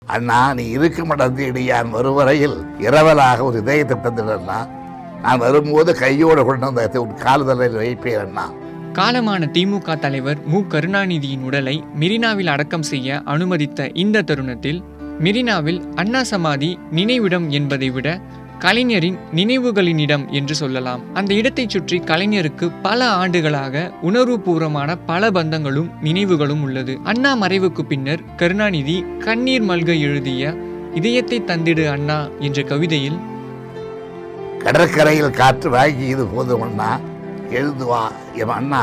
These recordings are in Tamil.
அண்ணா நீ இருக்கும் இடம் தேடி யான் வருவரையில் இரவலாக ஒரு இதயத்தை தந்துடண்ணா நான் வரும்போது கையோடு கொண்டு வந்து உன் காலுதலில் வைப்பேன் அண்ணா காலமான திமுக தலைவர் மு கருணாநிதியின் உடலை மெரினாவில் அடக்கம் செய்ய அனுமதித்த இந்த தருணத்தில் மெரினாவில் அண்ணா சமாதி நினைவிடம் என்பதை விட கலைஞரின் நினைவுகளின் இடம் என்று சொல்லலாம் அந்த இடத்தைச் சுற்றி கலைஞருக்கு பல ஆண்டுகளாக உணர்வுபூர்வமான பல பந்தங்களும் நினைவுகளும் உள்ளது அண்ணா மறைவுக்கு பின்னர் கருணாநிதி கண்ணீர் மல்க எழுதிய இதயத்தை தந்திடு அண்ணா என்ற கவிதையில் கடற்கரையில் காற்று வாங்கி இது போதும் அண்ணா எழுந்து வா என் அண்ணா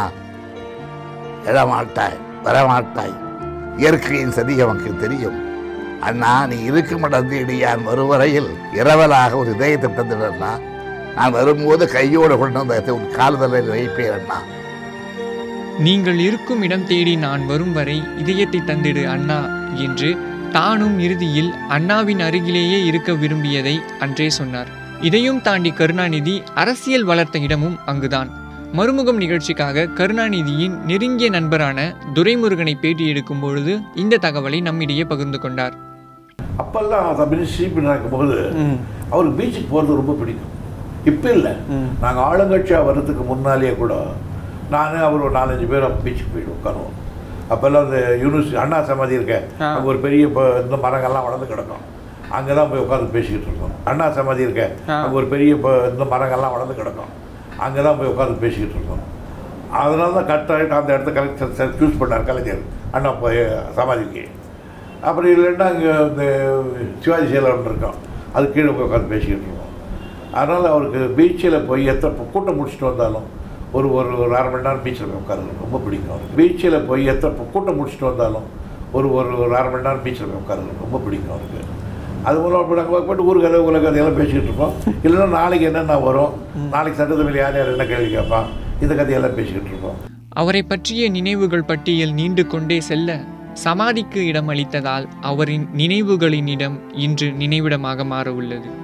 எழமாட்டாய் வரமாட்டாய் இயற்கையின் சதி நமக்கு தெரியும் அண்ணா நீ இருக்கும் இடம் தேடி யான் வருவரையில் இரவலாக ஒரு இதயத்தை தந்துடண்ணா நான் வரும்போது கையோடு கொண்டு வந்து உன் காலுதலில் வைப்பேன் அண்ணா நீங்கள் இருக்கும் இடம் தேடி நான் வரும் வரை இதயத்தை தந்திடு அண்ணா என்று தானும் இறுதியில் அண்ணாவின் அருகிலேயே இருக்க விரும்பியதை அன்றே சொன்னார் இதையும் தாண்டி கருணாநிதி அரசியல் வளர்த்த இடமும் அங்குதான் மறுமுகம் நிகழ்ச்சிக்காக கருணாநிதியின் நெருங்கிய நண்பரான துரைமுருகனை பேட்டி எடுக்கும் பொழுது இந்த தகவலை நம்மிடையே பகிர்ந்து கொண்டார் அப்பெல்லாம் மினிஸ்ட்ரி இப்படி நடக்கும்போது அவருக்கு பீச்சுக்கு போகிறது ரொம்ப பிடிக்கும் இப்போ இல்லை நாங்கள் ஆளுங்கட்சியாக வர்றதுக்கு முன்னாலேயே கூட நான் அவர் ஒரு நாலஞ்சு பேர் அப்போ பீச்சுக்கு போயிட்டு உட்காருவோம் அப்போல்லாம் அந்த யூனிவர்சிட்டி அண்ணா சமாதி இருக்க அங்கே ஒரு பெரிய இப்போ இந்த மரங்கள்லாம் வளர்ந்து கிடக்கும் அங்கே தான் போய் உட்காந்து பேசிக்கிட்டு இருக்கோம் அண்ணா சமாதி இருக்க அங்கே ஒரு பெரிய இப்போ இந்த மரங்கள்லாம் வளர்ந்து கிடக்கும் அங்கே தான் போய் உட்காந்து பேசிக்கிட்டு இருக்கோம் அதனால தான் கரெக்டாகிட்டு அந்த இடத்த கலெக்டர் சூஸ் பண்ணார் கலைஞர் அண்ணா போய் சமாதிக்கு அப்புறம் இல்லைன்னா அங்கே இந்த சிவாஜி சேலம் ஒன்று இருக்கோம் அது கீழே போய் உட்காந்து பேசிக்கிட்டு இருக்கோம் அதனால் அவருக்கு பீச்சில் போய் எத்தனை கூட்டம் முடிச்சுட்டு வந்தாலும் ஒரு ஒரு ஒரு அரை மணி நேரம் பீச்சில் போய் உட்காருறது ரொம்ப பிடிக்கும் அவருக்கு பீச்சில் போய் எத்தனை கூட்டம் முடிச்சுட்டு வந்தாலும் ஒரு ஒரு ஒரு அரை மணி நேரம் பீச்சில் போய் உட்காருறது ரொம்ப பிடிக்கும் அவருக்கு அது மூலம் இப்போ நாங்கள் போய்ட்டு ஊர் கதை உலக கதையெல்லாம் பேசிக்கிட்டு இருப்போம் இல்லைன்னா நாளைக்கு என்னென்ன வரும் நாளைக்கு சட்டத்தில் யார் யார் என்ன கேள்வி கேட்பான் இந்த கதையெல்லாம் பேசிக்கிட்டு இருப்போம் அவரை பற்றிய நினைவுகள் பட்டியல் நீண்டு கொண்டே செல்ல சமாதிக்கு இடம் அளித்ததால் அவரின் நினைவுகளின் இடம் இன்று நினைவிடமாக மாற உள்ளது